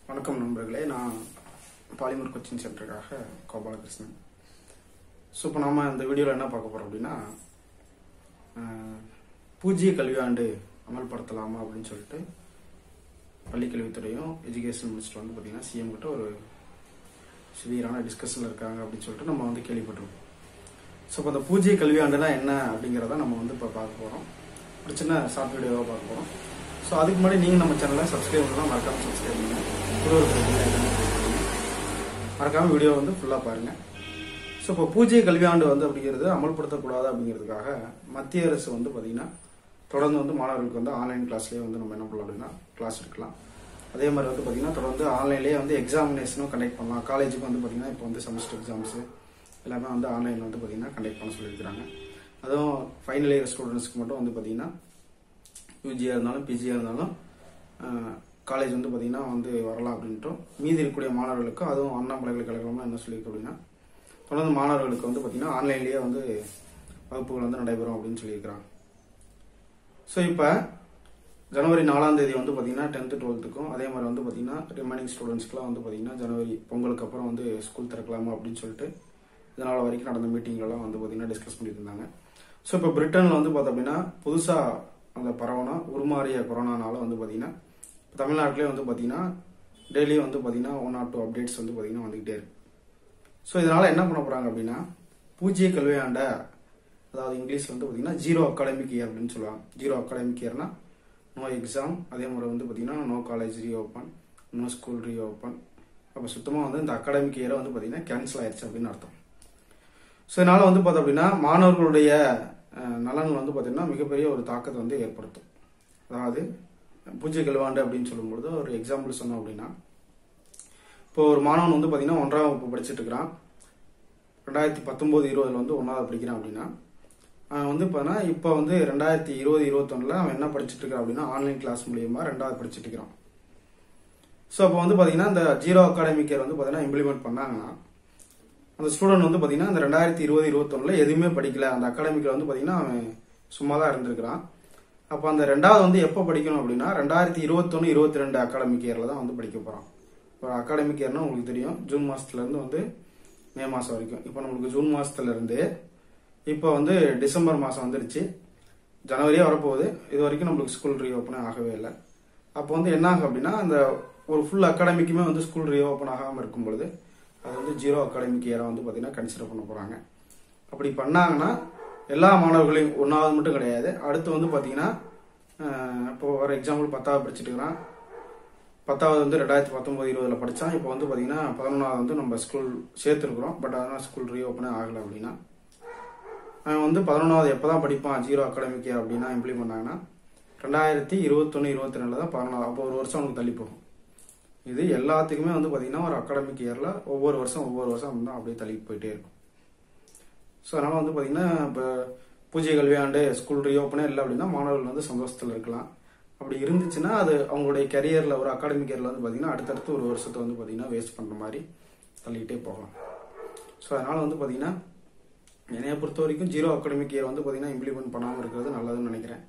வணக்கம் நண்பர்களே நான் பாலிமர் கோச்சிங் சென்டருக்காக கோபாலகிருஷ்ணன் ஸோ இப்போ நம்ம இந்த வீடியோவில் என்ன பார்க்க போகிறோம் அப்படின்னா அஹ், பூஜ்ய கல்வியாண்டு அமல்படுத்தலாமா அப்படின்னு சொல்லிட்டு பள்ளிக்கல்வித்துறையும் எஜுகேஷன் மினிஸ்டர் வந்து பார்த்தீங்கன்னா சிஎம் கிட்ட ஒரு சிவியரான டிஸ்கஷனில் இருக்காங்க அப்படின்னு சொல்லிட்டு நம்ம வந்து கேள்விப்பட்டிருக்கோம் ஸோ இப்போ அந்த பூஜ்ய கல்வியாண்டுனா என்ன அப்படிங்கிறத நம்ம வந்து இப்போ பார்க்க போகிறோம் ஒரு சின்ன ஷார்ட் வீடியோவாக பார்க்க போகிறோம் ஸோ அதுக்கு முன்னாடி நீங்கள் நம்ம சேனலை சப்ஸ்கிரைப் பண்ணலாம் மறக்காமல் சப்ஸ்கிரைப் பண்ணுங்க கூட ஒரு bell icon ஐ click பண்ணுங்க. மறக்காம வீடியோ வந்து ஃபுல்லாக பாருங்க ஸோ இப்போ பூஜ்ய கல்வியாண்டு வந்து அப்படிங்கிறது அமல்படுத்தக்கூடாது அப்படிங்கிறதுக்காக மத்திய அரசு வந்து பார்த்தீங்கன்னா தொடர்ந்து வந்து மாணவர்களுக்கு வந்து ஆன்லைன் கிளாஸ்லேயே வந்து நம்ம என்ன பண்ணலாம் அப்படின்னா கிளாஸ் எடுக்கலாம் அதே மாதிரி வந்து பார்த்தீங்கன்னா தொடர்ந்து ஆன்லைன்லேயே வந்து எக்ஸாமினேஷனும் கண்டக்ட் பண்ணலாம் காலேஜுக்கு வந்து பார்த்தீங்கன்னா இப்போ வந்து செமஸ்டர் எக்ஸாம்ஸு எல்லாமே வந்து ஆன்லைனில் வந்து பார்த்தீங்கன்னா கண்டக்ட் பண்ண சொல்லியிருக்கிறாங்க அதுவும் ஃபைனல் இயர் ஸ்டூடெண்ட்ஸ்க்கு மட்டும் வந்து பார்த்தீங்கன்னா யூஜியாக இருந்தாலும் பிஜியாக இருந்தாலும் காலேஜ் வந்து பார்த்தீங்கன்னா வந்து வரலாம் அப்படின்ட்டும் மீதி இருக்கக்கூடிய மாணவர்களுக்கு அதுவும் அண்ணா பல்கலைக்கழகம்லாம் என்ன சொல்லியிருக்கு அப்படின்னா தொடர்ந்து மாணவர்களுக்கு வந்து பார்த்தீங்கன்னா ஆன்லைன்லேயே வந்து வகுப்புகள் வந்து நடைபெறும் அப்படின்னு சொல்லியிருக்கிறாங்க ஸோ இப்போ ஜனவரி நாலாம் தேதி வந்து பார்த்தீங்கன்னா டென்த்து டுவெல்த்துக்கும் அதே மாதிரி வந்து பார்த்தீங்கன்னா ரிமைனிங் ஸ்டூடெண்ட்ஸ்க்குலாம் வந்து பார்த்தீங்கன்னா ஜனவரி பொங்கலுக்கு அப்புறம் வந்து ஸ்கூல் திறக்கலாமா அப்படின்னு சொல்லிட்டு இதனால் வரைக்கும் நடந்த மீட்டிங்லலாம் வந்து பார்த்தீங்கன்னா டிஸ்கஸ் பண்ணிட்டு இருந்தாங்க ஸோ இப்போ பிரிட்டனில் வந்து பார்த்தோம் அப்படின்னா புதுசாக அந்த பரவனா உருமாறிய கொரோனானால வந்து பார்த்தீங்கன்னா இப்போ தமிழ்நாட்டிலே வந்து பார்த்தீங்கன்னா டெய்லியும் வந்து பார்த்தீங்கன்னா ஒன் ஆர் டூ அப்டேட்ஸ் வந்து பார்த்தீங்கன்னா வந்துகிட்டே இருக்கு ஸோ இதனால் என்ன பண்ண போகிறாங்க அப்படின்னா பூஜ்ய கல்வியாண்ட அதாவது இங்கிலீஷில் வந்து பார்த்தீங்கன்னா ஜீரோ அகாடமிக் இயர் அப்படின்னு சொல்லுவாங்க ஜீரோ அகாடமிக் இயர்னா நோ எக்ஸாம் அதே மாதிரி வந்து பார்த்தீங்கன்னா no college reopen no school reopen அப்போ சுத்தமாக வந்து இந்த அகாடமிக் இயரை வந்து பார்த்தீங்கன்னா கேன்சல் ஆயிடுச்சு அப்படின்னு அர்த்தம் ஸோ இதனால் வந்து பார்த்தோம் அப்படின்னா மாணவர்களுடைய அஹ், நலன் வந்து பார்த்தீங்கன்னா மிகப்பெரிய ஒரு தாக்கத்தை வந்து ஏற்படுத்தும் அதாவது பூஜ்ய கல்வாண்டு அப்படின்னு சொல்லும்பொழுது ஒரு எக்ஸாம்பிள் சொன்னோம் அப்படின்னா இப்போ ஒரு மாணவன் வந்து பார்த்தீங்கன்னா ஒன்றாம் வகுப்பு படிச்சுட்டு இருக்கிறான் ரெண்டாயிரத்தி பத்தொம்போது இருபதுல வந்து ஒன்றாவது படிக்கிறான் அப்படின்னா அவன் வந்து பார்த்தீங்கன்னா இப்போ வந்து ரெண்டாயிரத்தி இருபது இருபத்தொன்னில் அவன் என்ன படிச்சுட்டு இருக்கான் அப்படின்னா ஆன்லைன் கிளாஸ் மூலியமா ரெண்டாவது படிச்சுட்டு இருக்கிறான் ஸோ அப்போ வந்து பார்த்தீங்கன்னா இந்த ஜீரோ அகாடமிக் இயர் வந்து பார்த்தீங்கன்னா இம்ப்ளிமெண்ட் பண்ணாங்கன்னா அந்த ஸ்டூடெண்ட் வந்து பார்த்தீங்கன்னா அந்த ரெண்டாயிரத்தி இருபது இருபத்தொன்னில் எதுவுமே படிக்கல அந்த அகாடமிக்கில் வந்து பார்த்தீங்கன்னா அவன் சும்மா தான் இருந்திருக்கிறான் அப்போ அந்த ரெண்டாவது வந்து எப்போ படிக்கணும் அப்படின்னா ரெண்டாயிரத்தி இருபத்தொன்று இருபத்தி ரெண்டு அகாடமிக் இயரில் தான் வந்து படிக்க போகிறான் இப்போ அகாடமிக் இயர்னா உங்களுக்கு தெரியும் ஜூன் மாதத்துலேருந்து வந்து மே மாதம் வரைக்கும் இப்போ நம்மளுக்கு ஜூன் மாதத்துலேருந்து இப்போ வந்து டிசம்பர் மாதம் வந்துருச்சு ஜனவரியே வரப்போகுது இது வரைக்கும் நம்மளுக்கு ஸ்கூல் ரீஓப்பனே ஆகவே இல்லை அப்போ வந்து என்ன ஆகும் அப்படின்னா அந்த ஒரு ஃபுல் அகாடமிக்குமே வந்து ஸ்கூல் ரீஓப்பன் ஆகாமல் இருக்கும் பொழுது அது வந்து ஜீரோ அகாடமிக் இயரை வந்து பார்த்தீங்கன்னா கன்சிடர் பண்ண போகிறாங்க அப்படி பண்ணாங்கன்னா எல்லா மாணவர்களையும் ஒன்றாவது மட்டும் கிடையாது அடுத்து வந்து பார்த்தீங்கன்னா அஹ், இப்போ ஒரு எக்ஸாம்பிள் பத்தாவது படிச்சுட்டு இருக்கிறான் பத்தாவது வந்து ரெண்டாயிரத்தி பத்தொம்போது இருபதில் படித்தான் இப்போ வந்து பார்த்தீங்கன்னா பதினொன்றாவது வந்து நம்ம ஸ்கூல் சேர்த்துருக்குறோம் பட் அதனால் ஸ்கூல் ரீஓப்பனே ஆகலை அப்படின்னா அவன் வந்து பதினொன்றாவது எப்போ தான் படிப்பான் ஜீரோ அகாடமிக் இயர் அப்படின்னா இம்ப்ளிமெண்ட் பண்ணாங்கன்னா ரெண்டாயிரத்தி இருபத்தொன்று இருபத்தி ரெண்டில் தான் பதினொன்றாவது அப்போ ஒரு வருஷம் அவனுக்கு தள்ளி போகும் இது எல்லாத்துக்குமே வந்து பார்த்தீங்கன்னா ஒரு அகாடமிக் இயரில் ஒவ்வொரு வருஷம் ஒவ்வொரு வருஷம் வந்து அப்படியே தள்ளி போயிட்டே இருக்கும் ஸோ அதனால் வந்து பார்த்தீங்கன்னா இப்போ பூஜ்ய கல்வியாண்டு ஸ்கூல் ரீஓப்பனே இல்லை அப்படின்னா மாணவர்கள் வந்து சந்தோஷத்தில் இருக்கலாம் அப்படி இருந்துச்சுன்னா அது அவங்களுடைய கரியரில் ஒரு அகாடமிக் இயரில் வந்து பார்த்தீங்கன்னா அடுத்தடுத்து ஒரு வருஷத்தை வந்து பார்த்தீங்கன்னா வேஸ்ட் பண்ணுற மாதிரி தள்ளிக்கிட்டே போகலாம் ஸோ அதனால் வந்து பார்த்தீங்கன்னா என்னைய பொறுத்த வரைக்கும் ஜீரோ அகாடமிக் இயர் வந்து பார்த்தீங்கன்னா இம்ப்ளிமெண்ட் பண்ணாமல் இருக்கிறது நல்லதுன்னு நினைக்கிறேன்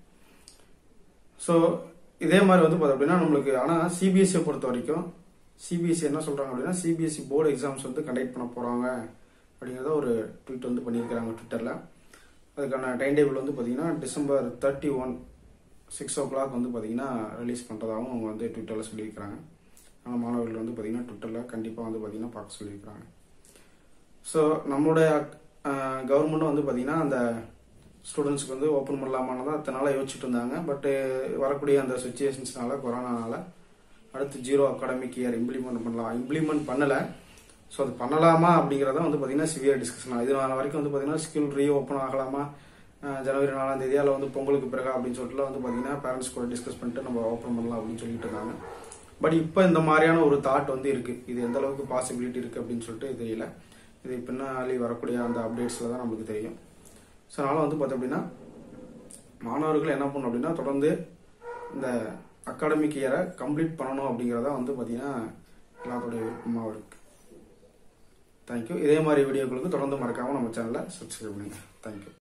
ஸோ இதே மாதிரி வந்து பார்த்தோம் அப்படின்னா நம்மளுக்கு ஆனால் சிபிஎஸ்சியை பொறுத்த வரைக்கும் சிபிஎஸ்சி என்ன சொல்கிறாங்க அப்படின்னா சிபிஎஸ்சி போர்டு எக்ஸாம்ஸ் வந்து கண்டக்ட் பண்ண போகிறாங்க அப்படிங்கிறத ஒரு ட்வீட் வந்து பண்ணியிருக்கிறாங்க ட்விட்டரில் அதுக்கான டைம் டேபிள் வந்து பார்த்தீங்கன்னா December thirty one six o'clock வந்து பார்த்தீங்கன்னா ரிலீஸ் பண்ணுறதாகவும் அவங்க வந்து ட்விட்டரில் சொல்லியிருக்கிறாங்க ஆனால் மாணவர்கள் வந்து பார்த்தீங்கன்னா ட்விட்டரில் கண்டிப்பாக வந்து பார்த்தீங்கன்னா பார்க்க சொல்லியிருக்கிறாங்க ஸோ நம்மளுடைய கவர்மெண்ட்டும் வந்து பார்த்தீங்கன்னா அந்த ஸ்டூடெண்ட்ஸ்க்கு வந்து ஓப்பன் பண்ணலாமான்னு தான் அத்தனை நாளாக யோசிச்சுட்டு இருந்தாங்க பட்டு வரக்கூடிய அந்த சுச்சுவேஷன்ஸ்னால கொரோனானால அடுத்து ஜீரோ அகாடமிக் இயர் இம்ப்ளிமெண்ட் பண்ணலாம் இம்ப்ளிமெண்ட் பண்ணலை ஸோ அது பண்ணலாமா அப்படிங்கிறத வந்து பார்த்தீங்கன்னா சிவியர் டிஸ்கஷன் இது நாள் வரைக்கும் வந்து பார்த்தீங்கன்னா ஸ்கூல் ரீ ஓப்பன் ஆகலாமா அஹ் ஜனவரி நாலாம் தேதி அதில் வந்து பொங்கலுக்கு பிறகு அப்படின்னு சொல்லிட்டு வந்து பார்த்தீங்கன்னா பேரண்ட்ஸ் கூட டிஸ்கஸ் பண்ணிட்டு நம்ம ஓப்பன் பண்ணலாம் அப்படின்னு சொல்லிட்டு இருக்காங்க பட் இப்போ இந்த மாதிரியான ஒரு தாட் வந்து இருக்கு இது எந்த அளவுக்கு பாசிபிலிட்டி இருக்கு அப்படின்னு சொல்லிட்டு தெரியல இது பின்னாடி வரக்கூடிய அந்த அப்டேட்ஸில் தான் நம்மளுக்கு தெரியும் ஸோ அதனால் வந்து பார்த்தோம் அப்படின்னா மாணவர்கள் என்ன பண்ணணும் அப்படின்னா தொடர்ந்து இந்த அகாடமிக் இயரை கம்ப்ளீட் பண்ணணும் அப்படிங்கிறத வந்து பார்த்தீங்கன்னா எல்லாத்தோடைய விருப்பமாக இருக்கு தேங்க்யூ இதே மாதிரி வீடியோக்களுக்கு தொடர்ந்து மறக்காமல் நம்ம சேனலை சப்ஸ்கிரைப் பண்ணுங்க தேங்க்யூ